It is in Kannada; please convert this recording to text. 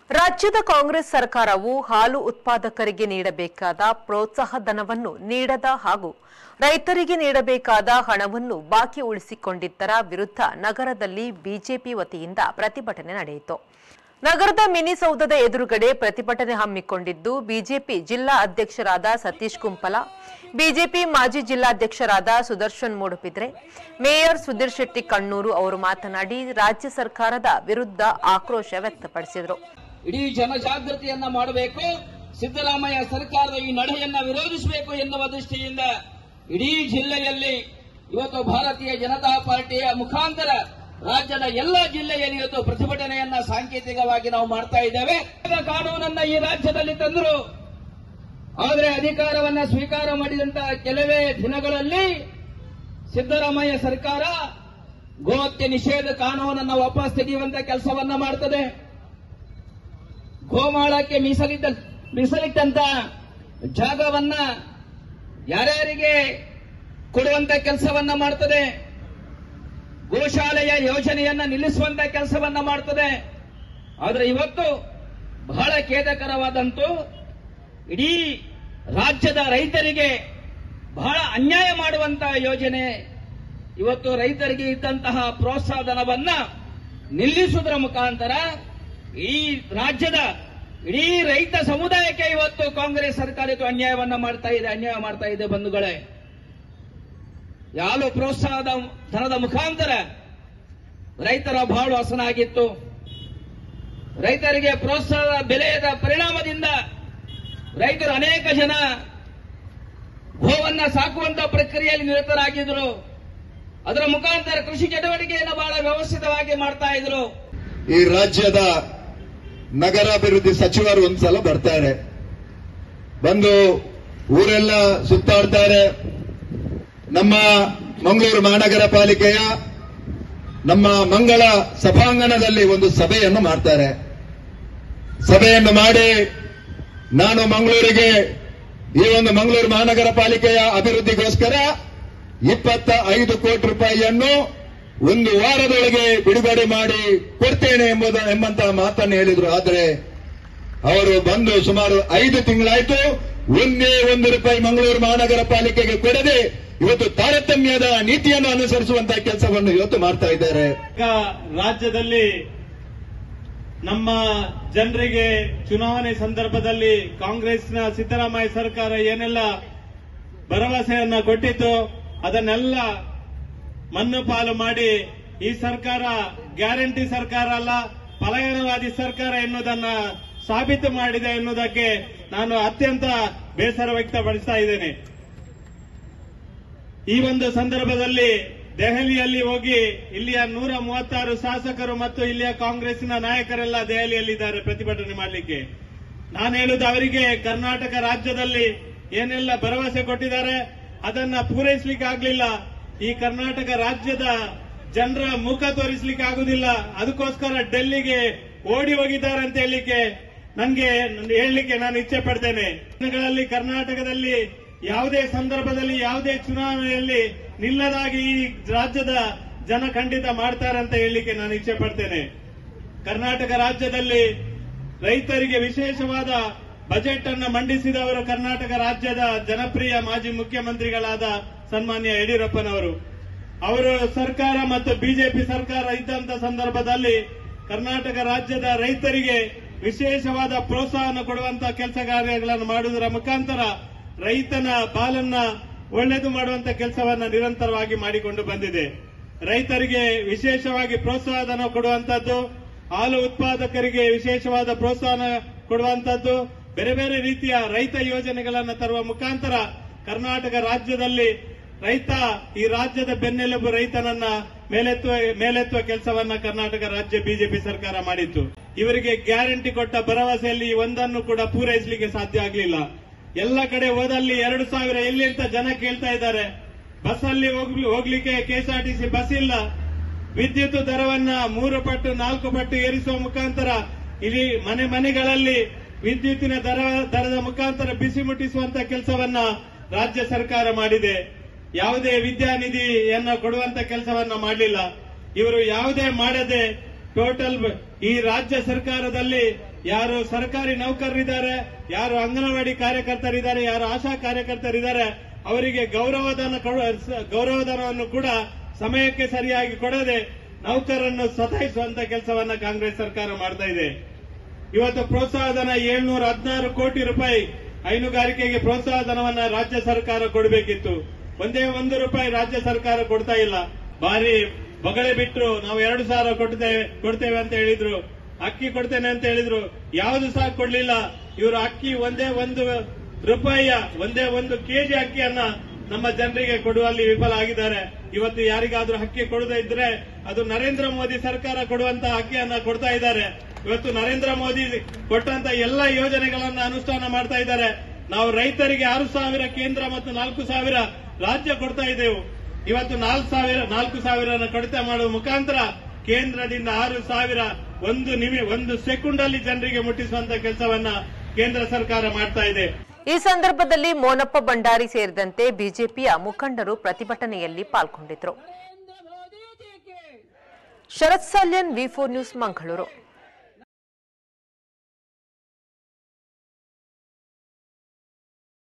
ರಾಜ್ಯದ ಕಾಂಗ್ರೆಸ್ ಸರ್ಕಾರವು ಹಾಲು ಉತ್ಪಾದಕರಿಗೆ ನೀಡಬೇಕಾದ ಪ್ರೋತ್ಸಾಹ ಧನವನ್ನು ನೀಡದ ಹಾಗೂ ರೈತರಿಗೆ ನೀಡಬೇಕಾದ ಹಣವನ್ನು ಬಾಕಿ ಉಳಿಸಿಕೊಂಡಿದ್ದರ ವಿರುದ್ಧ ನಗರದಲ್ಲಿ ಬಿಜೆಪಿ ವತಿಯಿಂದ ಪ್ರತಿಭಟನೆ ನಡೆಯಿತು ನಗರದ ಮಿನಿ ಸೌಧದ ಎದುರುಗಡೆ ಪ್ರತಿಭಟನೆ ಹಮ್ಮಿಕೊಂಡಿದ್ದು ಬಿಜೆಪಿ ಜಿಲ್ಲಾ ಅಧ್ಯಕ್ಷರಾದ ಸತೀಶ್ ಕುಂಪಲ ಬಿಜೆಪಿ ಮಾಜಿ ಜಿಲ್ಲಾಧ್ಯಕ್ಷರಾದ ಸುದರ್ಶನ್ ಮೂಡುಬಿದ್ರೆ ಮೇಯರ್ ಸುಧೀರ್ ಶೆಟ್ಟಿ ಕಣ್ಣೂರು ಅವರು ಮಾತನಾಡಿ ರಾಜ್ಯ ಸರ್ಕಾರದ ವಿರುದ್ಧ ಆಕ್ರೋಶ ವ್ಯಕ್ತಪಡಿಸಿದರು ಇಡೀ ಜನಜಾಗೃತಿಯನ್ನ ಮಾಡಬೇಕು ಸಿದ್ದರಾಮಯ್ಯ ಸರ್ಕಾರದ ಈ ನಡೆಯನ್ನ ವಿರೋಧಿಸಬೇಕು ಎನ್ನುವ ದೃಷ್ಟಿಯಿಂದ ಇಡೀ ಜಿಲ್ಲೆಯಲ್ಲಿ ಇವತ್ತು ಭಾರತೀಯ ಜನತಾ ಪಾರ್ಟಿಯ ಮುಖಾಂತರ ರಾಜ್ಯದ ಎಲ್ಲ ಜಿಲ್ಲೆಯಲ್ಲಿ ಇವತ್ತು ಪ್ರತಿಭಟನೆಯನ್ನ ಸಾಂಕೇತಿಕವಾಗಿ ನಾವು ಮಾಡ್ತಾ ಇದ್ದೇವೆ ಕಾನೂನನ್ನ ಈ ರಾಜ್ಯದಲ್ಲಿ ತಂದರು ಆದರೆ ಅಧಿಕಾರವನ್ನ ಸ್ವೀಕಾರ ಮಾಡಿದಂತ ಕೆಲವೇ ದಿನಗಳಲ್ಲಿ ಸಿದ್ದರಾಮಯ್ಯ ಸರ್ಕಾರ ಗೋಹತ್ಯೆ ನಿಷೇಧ ಕಾನೂನನ್ನ ವಾಪಸ್ ತೆಗೆಯುವಂತ ಕೆಲಸವನ್ನ ಮಾಡ್ತದೆ ಗೋಮಾಳಕ್ಕೆ ಮೀಸಲಿದ್ದ ಮೀಸಲಿಟ್ಟಂತ ಜಾಗವನ್ನ ಯಾರ್ಯಾರಿಗೆ ಕೊಡುವಂತ ಕೆಲಸವನ್ನ ಮಾಡ್ತದೆ ಗೋಶಾಲೆಯ ಯೋಜನೆಯನ್ನ ನಿಲ್ಲಿಸುವಂತ ಕೆಲಸವನ್ನ ಮಾಡ್ತದೆ ಆದ್ರೆ ಇವತ್ತು ಬಹಳ ಖೇದಕರವಾದಂತೂ ಇಡೀ ರಾಜ್ಯದ ರೈತರಿಗೆ ಬಹಳ ಅನ್ಯಾಯ ಮಾಡುವಂತಹ ಯೋಜನೆ ಇವತ್ತು ರೈತರಿಗೆ ಇದ್ದಂತಹ ಪ್ರೋತ್ಸಾಹ ಧನವನ್ನ ನಿಲ್ಲಿಸುವುದರ ಮುಖಾಂತರ ಈ ರಾಜ್ಯದ ಇಡೀ ರೈತ ಸಮುದಾಯಕ್ಕೆ ಇವತ್ತು ಕಾಂಗ್ರೆಸ್ ಸರ್ಕಾರ ಇವತ್ತು ಅನ್ಯಾಯವನ್ನ ಮಾಡ್ತಾ ಇದೆ ಅನ್ಯಾಯ ಮಾಡ್ತಾ ಇದೆ ಬಂಧುಗಳೇ ಯಾವ ಪ್ರೋತ್ಸಾಹದ ಧನದ ಮುಖಾಂತರ ರೈತರ ಬಾಳು ಹಸನಾಗಿತ್ತು ರೈತರಿಗೆ ಪ್ರೋತ್ಸಾಹದ ಬೆಲೆಯದ ಪರಿಣಾಮದಿಂದ ರೈತರು ಅನೇಕ ಜನ ಗೋವನ್ನ ಸಾಕುವಂತ ಪ್ರಕ್ರಿಯೆಯಲ್ಲಿ ನಿರತರಾಗಿದ್ರು ಅದರ ಮುಖಾಂತರ ಕೃಷಿ ಚಟುವಟಿಕೆಯನ್ನು ಬಹಳ ವ್ಯವಸ್ಥಿತವಾಗಿ ಮಾಡ್ತಾ ಇದ್ರು ಈ ರಾಜ್ಯದ ನಗರಾಭಿವೃದ್ಧಿ ಸಚಿವರು ಒಂದ್ಸಲ ಬರ್ತಾರೆ ಬಂದು ಊರೆಲ್ಲ ಸುತ್ತಾಡ್ತಾರೆ ನಮ್ಮ ಮಂಗಳೂರು ಮಹಾನಗರ ಪಾಲಿಕೆಯ ನಮ್ಮ ಮಂಗಳ ಸಭಾಂಗಣದಲ್ಲಿ ಒಂದು ಸಭೆಯನ್ನು ಮಾಡ್ತಾರೆ ಸಭೆಯನ್ನು ಮಾಡಿ ನಾನು ಮಂಗಳೂರಿಗೆ ಈ ಒಂದು ಮಂಗಳೂರು ಮಹಾನಗರ ಪಾಲಿಕೆಯ ಅಭಿವೃದ್ಧಿಗೋಸ್ಕರ ಇಪ್ಪತ್ತ ಐದು ಕೋಟಿ ರೂಪಾಯಿಯನ್ನು ಒಂದು ವಾರದೊಳಗೆ ಬಿಡುಗಡೆ ಮಾಡಿ ಕೊಡ್ತೇನೆ ಎಂಬುದ ಎಂಬಂತಹ ಮಾತನ್ನು ಹೇಳಿದ್ರು ಆದರೆ ಅವರು ಬಂದು ಸುಮಾರು ಐದು ತಿಂಗಳಾಯ್ತು ಒಂದೇ ಒಂದು ರೂಪಾಯಿ ಮಂಗಳೂರು ಮಹಾನಗರ ಪಾಲಿಕೆಗೆ ಕೊಡದೆ ಇವತ್ತು ತಾರತಮ್ಯದ ನೀತಿಯನ್ನು ಅನುಸರಿಸುವಂತಹ ಕೆಲಸವನ್ನು ಇವತ್ತು ಮಾಡ್ತಾ ಇದ್ದಾರೆ ಈಗ ರಾಜ್ಯದಲ್ಲಿ ನಮ್ಮ ಜನರಿಗೆ ಚುನಾವಣೆ ಸಂದರ್ಭದಲ್ಲಿ ಕಾಂಗ್ರೆಸ್ನ ಸಿದ್ದರಾಮಯ್ಯ ಸರ್ಕಾರ ಏನೆಲ್ಲ ಭರವಸೆಯನ್ನ ಕೊಟ್ಟಿತ್ತು ಅದನ್ನೆಲ್ಲ ಮಣ್ಣು ಪಾಲು ಮಾಡಿ ಈ ಸರ್ಕಾರ ಗ್ಯಾರಂಟಿ ಸರ್ಕಾರ ಅಲ್ಲ ಪಲಾಯನವಾದಿ ಸರ್ಕಾರ ಎನ್ನುವುದನ್ನ ಸಾಬೀತು ಮಾಡಿದೆ ಎನ್ನುವುದಕ್ಕೆ ನಾನು ಅತ್ಯಂತ ಬೇಸರ ವ್ಯಕ್ತಪಡಿಸ್ತಾ ಇದ್ದೇನೆ ಈ ಒಂದು ಸಂದರ್ಭದಲ್ಲಿ ದೆಹಲಿಯಲ್ಲಿ ಹೋಗಿ ಇಲ್ಲಿಯ ನೂರ ಮೂವತ್ತಾರು ಶಾಸಕರು ಮತ್ತು ಇಲ್ಲಿಯ ಕಾಂಗ್ರೆಸ್ನ ನಾಯಕರೆಲ್ಲ ದೆಹಲಿಯಲ್ಲಿದ್ದಾರೆ ಪ್ರತಿಭಟನೆ ಮಾಡಲಿಕ್ಕೆ ನಾನು ಹೇಳುವುದು ಅವರಿಗೆ ಕರ್ನಾಟಕ ರಾಜ್ಯದಲ್ಲಿ ಏನೆಲ್ಲ ಭರವಸೆ ಕೊಟ್ಟಿದ್ದಾರೆ ಅದನ್ನ ಪೂರೈಸಲಿಕ್ಕೆ ಆಗ್ಲಿಲ್ಲ ಈ ಕರ್ನಾಟಕ ರಾಜ್ಯದ ಜನರ ಮುಖ ತೋರಿಸಲಿಕ್ಕೆ ಆಗುದಿಲ್ಲ ಅದಕ್ಕೋಸ್ಕರ ಡೆಲ್ಲಿಗೆ ಓಡಿ ಹೋಗಿದ್ದಾರೆ ಅಂತ ಹೇಳಲಿಕ್ಕೆ ನನಗೆ ಹೇಳಲಿಕ್ಕೆ ನಾನು ಇಚ್ಛೆ ಪಡ್ತೇನೆ ದಿನಗಳಲ್ಲಿ ಕರ್ನಾಟಕದಲ್ಲಿ ಯಾವುದೇ ಸಂದರ್ಭದಲ್ಲಿ ಯಾವುದೇ ಚುನಾವಣೆಯಲ್ಲಿ ನಿಲ್ಲದಾಗಿ ಈ ರಾಜ್ಯದ ಜನ ಖಂಡಿತ ಮಾಡ್ತಾರೆ ಅಂತ ಹೇಳಲಿಕ್ಕೆ ನಾನು ಇಚ್ಛೆ ಪಡ್ತೇನೆ ಕರ್ನಾಟಕ ರಾಜ್ಯದಲ್ಲಿ ರೈತರಿಗೆ ವಿಶೇಷವಾದ ಬಜೆಟ್ ಅನ್ನು ಮಂಡಿಸಿದವರು ಕರ್ನಾಟಕ ರಾಜ್ಯದ ಜನಪ್ರಿಯ ಮಾಜಿ ಮುಖ್ಯಮಂತ್ರಿಗಳಾದ ಸನ್ಮಾನ್ಯ ಯಡಿಯೂರಪ್ಪನವರು ಅವರು ಸರ್ಕಾರ ಮತ್ತು ಬಿಜೆಪಿ ಸರ್ಕಾರ ಇದ್ದಂತ ಸಂದರ್ಭದಲ್ಲಿ ಕರ್ನಾಟಕ ರಾಜ್ಯದ ರೈತರಿಗೆ ವಿಶೇಷವಾದ ಪ್ರೋತ್ಸಾಹನ ಕೊಡುವಂತಹ ಕೆಲಸ ಕಾರ್ಯಗಳನ್ನು ಮಾಡುವುದರ ಮುಖಾಂತರ ರೈತನ ಬಾಲನ್ನ ಒಳ್ಳೆಯದು ಮಾಡುವಂತ ಕೆಲಸವನ್ನ ನಿರಂತರವಾಗಿ ಮಾಡಿಕೊಂಡು ಬಂದಿದೆ ರೈತರಿಗೆ ವಿಶೇಷವಾಗಿ ಪ್ರೋತ್ಸಾಹಧನ ಕೊಡುವಂತದ್ದು ಹಾಲು ಉತ್ಪಾದಕರಿಗೆ ವಿಶೇಷವಾದ ಪ್ರೋತ್ಸಾಹನ ಕೊಡುವಂತದ್ದು ಬೇರೆ ಬೇರೆ ರೀತಿಯ ರೈತ ಯೋಜನೆಗಳನ್ನು ತರುವ ಮುಖಾಂತರ ಕರ್ನಾಟಕ ರಾಜ್ಯದಲ್ಲಿ ರೈತ ಈ ರಾಜ್ಯದ ಬೆನ್ನೆಲುಬು ರೈತನನ್ನ ಮೇಲೆತ್ತುವ ಮೇಲೆತ್ತುವ ಕೆಲಸವನ್ನ ಕರ್ನಾಟಕ ರಾಜ್ಯ ಬಿಜೆಪಿ ಸರ್ಕಾರ ಮಾಡಿತ್ತು ಇವರಿಗೆ ಗ್ಯಾರಂಟಿ ಕೊಟ್ಟ ಭರವಸೆಯಲ್ಲಿ ಒಂದನ್ನು ಕೂಡ ಪೂರೈಸಲಿಕ್ಕೆ ಸಾಧ್ಯ ಆಗಲಿಲ್ಲ ಎಲ್ಲ ಕಡೆ ಹೋದಲ್ಲಿ ಎರಡು ಸಾವಿರ ಎಲ್ಲಿ ಅಂತ ಜನ ಕೇಳ್ತಾ ಇದ್ದಾರೆ ಬಸ್ ಅಲ್ಲಿ ಹೋಗ್ಲಿಕ್ಕೆ ಕೆಎಸ್ಆರ್ಟಿಸಿ ಬಸ್ ಇಲ್ಲ ವಿದ್ಯುತ್ ದರವನ್ನ ಮೂರು ಪಟ್ಟು ನಾಲ್ಕು ಪಟ್ಟು ಏರಿಸುವ ಮುಖಾಂತರ ಇಲ್ಲಿ ಮನೆ ಮನೆಗಳಲ್ಲಿ ವಿದ್ಯುತ್ತಿನ ದರ ದರದ ಮುಖಾಂತರ ಬಿಸಿ ಮುಟ್ಟಿಸುವಂತ ಕೆಲಸವನ್ನ ರಾಜ್ಯ ಸರ್ಕಾರ ಮಾಡಿದೆ ಯಾವುದೇ ವಿದ್ಯಾನಿಧಿಯನ್ನ ಕೊಡುವಂತ ಕೆಲಸವನ್ನ ಮಾಡಲಿಲ್ಲ ಇವರು ಯಾವುದೇ ಮಾಡದೆ ಟೋಟಲ್ ಈ ರಾಜ್ಯ ಸರ್ಕಾರದಲ್ಲಿ ಯಾರು ಸರ್ಕಾರಿ ನೌಕರರಿದ್ದಾರೆ ಯಾರು ಅಂಗನವಾಡಿ ಕಾರ್ಯಕರ್ತರಿದ್ದಾರೆ ಯಾರು ಆಶಾ ಕಾರ್ಯಕರ್ತರಿದ್ದಾರೆ ಅವರಿಗೆ ಗೌರವಧನ ಕೊಡ- ಸ- ಗೌರವಧನವನ್ನು ಕೂಡ ಸಮಯಕ್ಕೆ ಸರಿಯಾಗಿ ಕೊಡದೆ ನೌಕರರನ್ನು ಸತಾಯಿಸುವಂತ ಕೆಲಸವನ್ನ ಕಾಂಗ್ರೆಸ್ ಸರ್ಕಾರ ಮಾಡ್ತಾ ಇದೆ ಇವತ್ತು ಪ್ರೋತ್ಸಾಹಧನ ಏಳ್ನೂರ ಹದಿನಾರು ಕೋಟಿ ರೂಪಾಯಿ ಹೈನುಗಾರಿಕೆಗೆ ಪ್ರೋತ್ಸಾಹಧನವನ್ನ ರಾಜ್ಯ ಸರ್ಕಾರ ಕೊಡಬೇಕಿತ್ತು ಒಂದೇ ಒಂದು ರೂಪಾಯಿ ರಾಜ್ಯ ಸರ್ಕಾರ ಕೊಡ್ತಾ ಇಲ್ಲ ಬಾರಿ ಬಗಳೆ ಬಿಟ್ರು ನಾವು ಎರಡು ಸಾವಿರ ಕೊಡ್ತೇವೆ ಕೊಡ್ತೇವೆ ಅಂತ ಹೇಳಿದ್ರು ಅಕ್ಕಿ ಕೊಡ್ತೇನೆ ಅಂತ ಹೇಳಿದ್ರು ಯಾವುದು ಸಹ ಕೊಡ್ಲಿಲ್ಲ ಇವರು ಅಕ್ಕಿ ಒಂದೇ ಒಂದು ರೂಪಾಯಿಯ ಒಂದೇ ಒಂದು ಕೆಜಿ ಅಕ್ಕಿಯನ್ನ ನಮ್ಮ ಜನರಿಗೆ ಕೊಡುವಲ್ಲಿ ವಿಫಲ ಆಗಿದ್ದಾರೆ ಇವತ್ತು ಯಾರಿಗಾದ್ರೂ ಅಕ್ಕಿ ಕೊಡದೇ ಇದ್ರೆ ಅದು ನರೇಂದ್ರ ಮೋದಿ ಸರ್ಕಾರ ಕೊಡುವಂತ ಅಕ್ಕಿಯನ್ನ ಕೊಡ್ತಾ ಇದ್ದಾರೆ ಇವತ್ತು ನರೇಂದ್ರ ಮೋದಿ ಕೊಟ್ಟಂತ ಎಲ್ಲ ಯೋಜನೆಗಳನ್ನ ಅನುಷ್ಠಾನ ಮಾಡ್ತಾ ಇದ್ದಾರೆ ನಾವು ರೈತರಿಗೆ ಆರು ಸಾವಿರ ಕೇಂದ್ರ ಮತ್ತು ನಾಲ್ಕು ಸಾವಿರ ರಾಜ್ಯ ಕೊಡ್ತಾ ಇದ್ದೆವು ಇವತ್ತು ನಾಲ್ಕು ಸಾವಿರ ನಾಲ್ಕು ಸಾವಿರ ಕಡಿತ ಮಾಡುವ ಮುಖಾಂತರ ಕೇಂದ್ರದಿಂದ ಆರು ಸಾವಿರ ಒಂದು ನಿಮಿ ಒಂದು ಸೆಕೆಂಡ್ ಅಲ್ಲಿ ಜನರಿಗೆ ಮುಟ್ಟಿಸುವಂತ ಕೆಲಸವನ್ನ ಕೇಂದ್ರ ಸರ್ಕಾರ ಮಾಡ್ತಾ ಇದೆ ಈ ಸಂದರ್ಭದಲ್ಲಿ ಮೋನಪ್ಪ ಭಂಡಾರಿ ಸೇರಿದಂತೆ ಬಿಜೆಪಿಯ ಮುಖಂಡರು ಪ್ರತಿಭಟನೆಯಲ್ಲಿ ಪಾಲ್ಗೊಂಡಿದ್ರು Sharath Salian V four news Mangaluru